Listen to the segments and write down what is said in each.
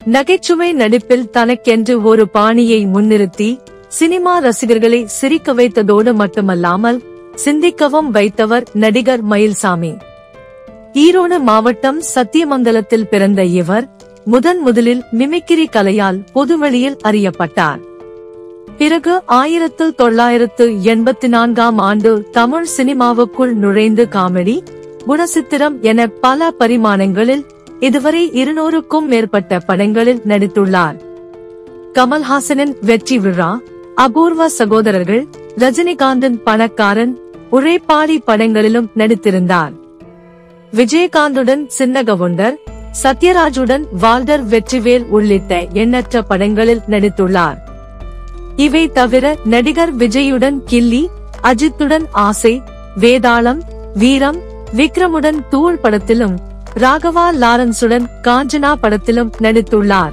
நகைச்சுவை நடிப்பில் தனக்கென்று ஒரு பாணியை முன்னிறுத்தி சினிமா ரசிகர்களை சிரிக்க வைத்ததோடு மட்டுமல்லாமல் சிந்திக்கவும் வைத்தவர் நடிகர் மயில்சாமி ஈரோடு மாவட்டம் சத்தியமங்கலத்தில் பிறந்த இவர் முதன் முதலில் மிமிக்கிரி கலையால் பொதுவெளியில் அறியப்பட்டார் பிறகு ஆயிரத்து தொள்ளாயிரத்து எண்பத்தி நான்காம் ஆண்டு தமிழ் சினிமாவுக்குள் நுழைந்து காமெடி குணசித்திரம் என பல பரிமாணங்களில் இதுவரை இருநூறுக்கும் மேற்பட்ட படங்களில் நடித்துள்ளார் கமல்ஹாசனின் வெற்றி விழா அபூர்வ சகோதரர்கள் ரஜினிகாந்தின் பணக்காரன் உழைப்பாளி படங்களிலும் நடித்திருந்தார் விஜயகாந்துடன் சின்னகவுண்டர் சத்யராஜுடன் வால்டர் வெற்றிவேல் உள்ளிட்ட எண்ணற்ற படங்களில் நடித்துள்ளார் இவை தவிர நடிகர் விஜயுடன் கில்லி அஜித்துடன் ஆசை வேதாளம் வீரம் விக்ரமுடன் தூள் படத்திலும் ராகவா லாரன்ஸுடன் காஞ்சனா படத்திலும் நடித்துள்ளார்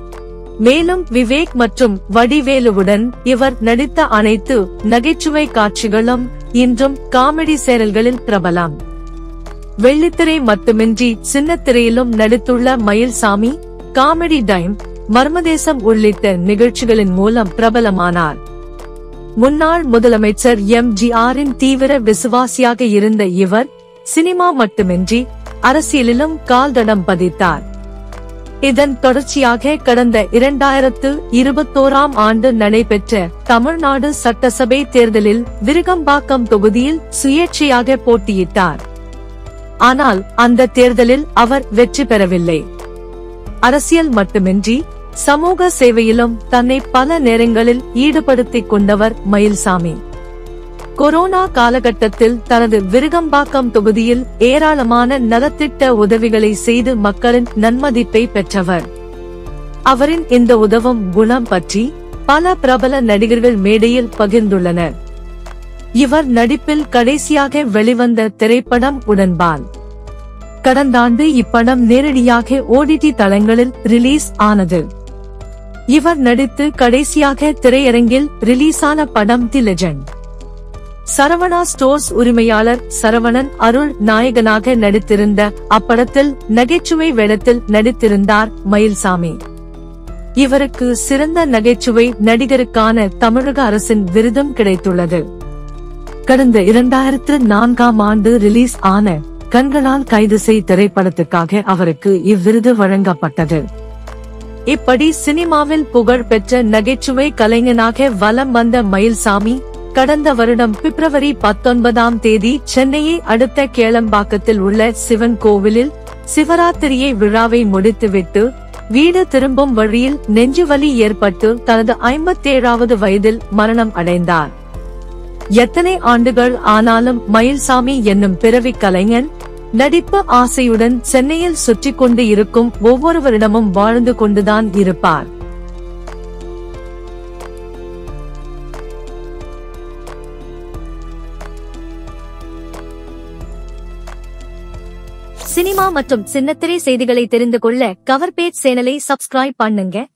மேலும் விவேக் மற்றும் வடிவேலுவுடன் இவர் நடித்த அனைத்து நகைச்சுவை காட்சிகளும் இன்றும் காமெடி சேனல்களில் பிரபலம் வெள்ளித்திரை மட்டுமின்றி சின்னத்திரையிலும் நடித்துள்ள மயில்சாமி காமெடி டைம் மர்மதேசம் உள்ளிட்ட நிகழ்ச்சிகளின் மூலம் பிரபலமானார் முன்னாள் முதலமைச்சர் எம் ஜி ஆரின் தீவிர விசுவாசியாக இருந்த இவர் சினிமா மட்டுமின்றி அரசியலிலும் கால்தடம் பதித்தார் இதன் தொடர்ச்சியாக கடந்த இரண்டாயிரத்து இருபத்தோராம் ஆண்டு நடைபெற்ற தமிழ்நாடு சட்டசபை தேர்தலில் விருகம்பாக்கம் தொகுதியில் சுயேட்சையாக போட்டியிட்டார் ஆனால் அந்த தேர்தலில் அவர் வெற்றி பெறவில்லை அரசியல் மட்டுமின்றி சமூக சேவையிலும் தன்னை பல நேரங்களில் ஈடுபடுத்திக் கொண்டவர் மயில்சாமி கொரோனா காலகட்டத்தில் தனது விருகம்பாக்கம் தொகுதியில் ஏராளமான நலத்திட்ட உதவிகளை செய்து மக்களின் நன்மதிப்பை பெற்றவர் அவரின் இந்த உதவும் குணம் பற்றி பல பிரபல நடிகர்கள் மேடையில் பகிர்ந்துள்ளனர் இவர் நடிப்பில் கடைசியாக வெளிவந்த திரைப்படம் உடன்பால் கடந்த ஆண்டு இப்படம் நேரடியாக ஓடிடி தளங்களில் ரிலீஸ் ஆனது இவர் நடித்து கடைசியாக திரையரங்கில் ரிலீஸான படம் தி லெஜண்ட் சரவணா ஸ்டோர்ஸ் உரிமையாளர் சரவணன் அருள் நாயகனாக நடித்திருந்த அப்படத்தில் நகைச்சுவை வேடத்தில் நடித்திருந்தார் மயில்சாமி இவருக்கு சிறந்த நகைச்சுவை நடிகருக்கான தமிழக அரசின் விருதும் கிடைத்துள்ளது கடந்த இரண்டாயிரத்து நான்காம் ஆண்டு ரிலீஸ் ஆன கண்களால் கைது செய் திரைப்படத்துக்காக அவருக்கு இவ்விருது வழங்கப்பட்டது இப்படி சினிமாவில் புகழ் பெற்ற நகைச்சுவை கலைஞனாக வலம் வந்த மயில்சாமி கடந்த வருடம் பிப்ரவரி பத்தொன்பதாம் தேதி சென்னையை அடுத்த கேளம்பாக்கத்தில் உள்ள சிவன் கோவிலில் சிவராத்திரியை விழாவை முடித்துவிட்டு வீடு திரும்பும் வழியில் நெஞ்சுவலி ஏற்பட்டு தனது ஐம்பத்தேழாவது வயதில் மரணம் அடைந்தார் எத்தனை ஆண்டுகள் ஆனாலும் மயில்சாமி என்னும் பிறவி கலைஞன் நடிப்பு ஆசையுடன் சென்னையில் சுற்றிக் கொண்டு இருக்கும் ஒவ்வொருவரிடமும் வாழ்ந்து கொண்டுதான் இருப்பார் சினிமா மற்றும் சின்னத்திரை செய்திகளை தெரிந்து கொள்ள கவர் பேஜ் சேனலை சப்ஸ்கிரைப் பண்ணுங்க